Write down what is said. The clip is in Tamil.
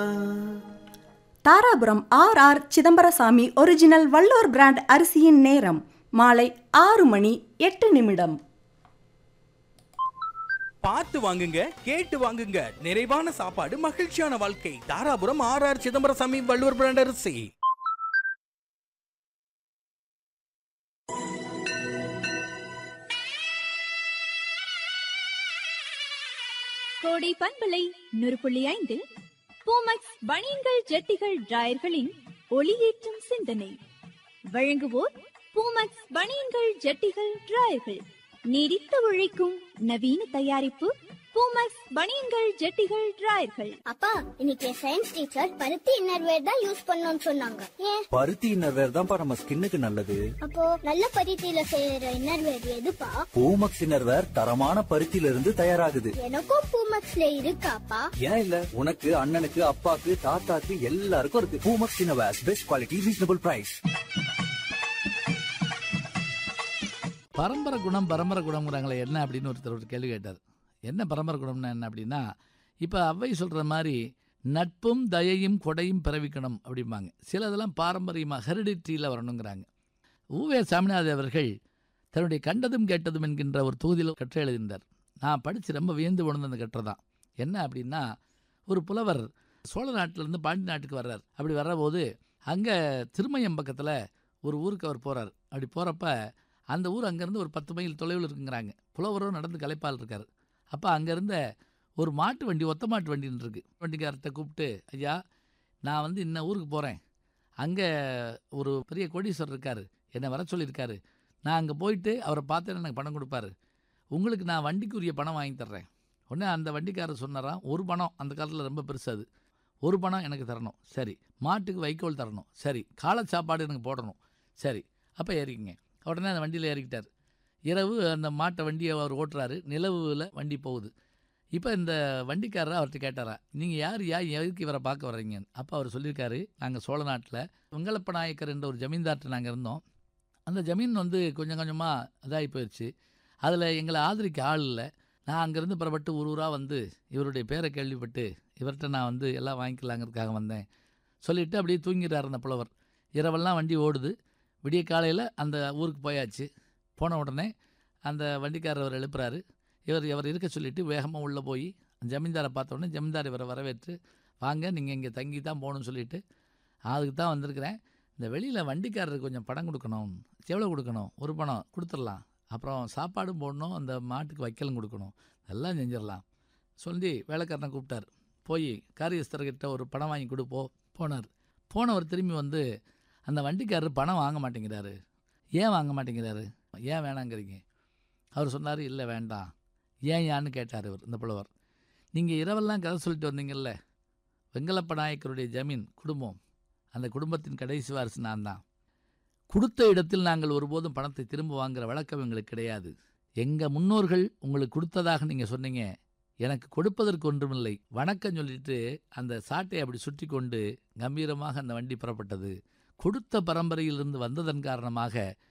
Dharapuram R R Chidambarasamy original Vallur brand அரிசியின் நேரம் மாலை ஆறு மணி எட்டு நிமிடம் பார்த்து வாங்குங்க கேட்டு வாங்குங்க நிறைவான சாப்பாடு மகிழ்ச்சியான வாழ்க்கை Dharapuram R R Chidambarasamy Valluvar brand அரிசி கோடை பண்பலை நூறு புள்ளி ஐந்தில் பூமக்ஸ் பனியன்கள் ஜட்டிகள் டிராயர்களின் ஒளியேற்றும் சிந்தனை வழங்குவோர் பூமக்ஸ் பனியன்கள் ஜட்டிகள் டிராயர்கள் நீடித்து உழைக்கும் நவீன தயாரிப்பு பூமக்ஸ் பனியன்கள் ஜட்டிகள் டிராயர்கள் அப்பா இன்னைக்கு சயின்ஸ் டீச்சர் பருத்தி இன்னர்வேர் தான் யூஸ் பண்ணணும்னு சொன்னாங்க ஏன் பருத்தி இன்னர்வேர் தான்ப்பா நம்ம ஸ்கின்னுக்கு நல்லது அப்போ நல்ல பருத்தியில செய்யற இன்னர்வேர் எதுப்பா பூமக்ஸ் இன்னர்வேர் தரமான பருத்தியில இருந்து தயாராகுது எனக்கும் பூமக்ஸ்ல இருக்காப்பா ஏன் இல்ல உனக்கு அண்ணனுக்கு அப்பாக்கு தாத்தாக்கு எல்லாருக்கும் இருக்கு Poomex innerwear best quality reasonable price பரம்பரை குணம் பரம்பரை குணம்ங்கிறாங்களே என்ன அப்படின்னு ஒருத்தர் ஒரு கேள்வி கேட்டார் என்ன பரம்பரை குணம்னா என்ன அப்படின்னா இப்போ அவ்வை சொல்கிற மாதிரி நட்பும் தயையும் கொடையும் பிறவிக்கணும் அப்படிம்பாங்க சிலதெல்லாம் பாரம்பரியமாக ஹெரிடிட்டியில் வரணுங்கிறாங்க ஊவே சாமிநாத அவர்கள் தன்னுடைய கண்டதும் கேட்டதும் என்கின்ற ஒரு தொகுதியில் கற்றை எழுதினார் நான் படித்து ரொம்ப வியந்து உணர்ந்த அந்த கற்றை தான் என்ன அப்படின்னா ஒரு புலவர் சோழ நாட்டிலேருந்து பாண்டி நாட்டுக்கு வர்றார் அப்படி வர்றபோது அங்கே திருமயம் பக்கத்தில் ஒரு ஊருக்கு அவர் போகிறார் அப்படி போகிறப்ப அந்த ஊர் அங்கேருந்து ஒரு பத்து மைல் தொலைவில் இருக்குங்கிறாங்க புலவரும் நடந்து கலைப்பால் இருக்கார் அப்போ அங்கேருந்த ஒரு மாட்டு வண்டி ஒத்த மாட்டு வண்டின்னு இருக்கு வண்டிக்காரர்கிட்ட கூப்பிட்டு ஐயா நான் வந்து இன்ன ஊருக்கு போகிறேன் அங்கே ஒரு பெரிய கோடீஸ்வரர் இருக்கார் என்னை வர சொல்லியிருக்காரு நான் அங்கே போயிட்டு அவரை பார்த்தேன்னு எனக்கு பணம் கொடுப்பாரு உங்களுக்கு நான் வண்டிக்குரிய பணம் வாங்கி தர்றேன் உடனே அந்த வண்டிக்காரர் சொன்னாராம் ஒரு பணம் அந்த காலத்தில் ரொம்ப பெருசு அது ஒரு பணம் எனக்கு தரணும் சரி மாட்டுக்கு வைக்கோல் தரணும் சரி காலை சாப்பாடு எனக்கு போடணும் சரி அப்போ ஏறிக்கங்க உடனே அந்த வண்டியில் ஏறிக்கிட்டார் இரவு அந்த மாட்டை வண்டியை அவர் ஓட்டுறாரு நிலவுல வண்டி போகுது இப்போ இந்த வண்டிக்காரர் அவர்கிட்ட கேட்டாரா நீங்கள் யார் யா எதுக்கு இவரை பார்க்க வர்றீங்கன்னு அப்போ அவர் சொல்லியிருக்காரு நாங்கள் சோழ நாட்டில் வெங்கலப்ப நாயக்கர் என்ற ஒரு ஜமீன்தார்ட்ட நாங்கள் இருந்தோம் அந்த ஜமீன் வந்து கொஞ்சம் கொஞ்சமாக இதாகி போயிடுச்சு அதில் எங்களை ஆதரிக்க ஆள் இல்லை நான் அங்கேருந்து புறப்பட்டு ஒரு ஊராக வந்து இவருடைய பேரை கேள்விப்பட்டு இவர்கிட்ட நான் வந்து எல்லாம் வாங்கிக்கலாங்கிறதுக்காக வந்தேன் சொல்லிவிட்டு அப்படியே தூங்கிட்டார் அந்த புலவர் இரவெல்லாம் வண்டி ஓடுது விடிய காலையில் அந்த ஊருக்கு போயாச்சு போன உடனே அந்த வண்டிக்காரர் அவர் எழுப்புறாரு இவர் இவர் இருக்க சொல்லிவிட்டு வேகமாக உள்ளே போய் ஜமீன்தாரை பார்த்த உடனே ஜமீன்தார் இவரை வரவேற்று வாங்க நீங்கள் இங்கே தங்கி தான் போகணும்னு சொல்லிட்டு அதுக்கு தான் வந்திருக்கிறேன் இந்த வெளியில் வண்டிக்காரருக்கு கொஞ்சம் பணம் கொடுக்கணும் எவ்வளோ கொடுக்கணும் ஒரு பணம் கொடுத்துடலாம் அப்புறம் சாப்பாடும் போடணும் அந்த மாட்டுக்கு வைக்கலும் கொடுக்கணும் எல்லாம் செஞ்சிடலாம் சொல்லி வேலைக்காரனை கூப்பிட்டார் போய் காரியஸ்தர்கிட்ட ஒரு பணம் வாங்கி கொடுப்போ போனார் போனவர் திரும்பி வந்து அந்த வண்டிக்காரர் பணம் வாங்க மாட்டேங்கிறாரு ஏன் வாங்க மாட்டேங்கிறாரு ஏன் வேணாங்கிறீங்க அவர் சொன்னார் இல்லை வேண்டாம் ஏன் யான்னு கேட்டார் இவர் இந்த புலவர் நீங்கள் இரவெல்லாம் கதை சொல்லிட்டு வந்தீங்கல்ல வெங்கலப்ப நாயக்கருடைய ஜமீன் குடும்பம் அந்த குடும்பத்தின் கடைசி வாரிசு நான் தான் கொடுத்த இடத்தில் நாங்கள் ஒருபோதும் பணத்தை திரும்ப வாங்குற வழக்கம் எங்களுக்கு கிடையாது எங்கள் முன்னோர்கள் உங்களுக்கு கொடுத்ததாக நீங்கள் சொன்னீங்க எனக்கு கொடுப்பதற்கு ஒன்றுமில்லை வணக்கம் சொல்லிட்டு அந்த சாட்டை அப்படி சுற்றி கொண்டு கம்பீரமாக அந்த வண்டி புறப்பட்டது கொடுத்த பரம்பரையிலிருந்து வந்ததன் காரணமாக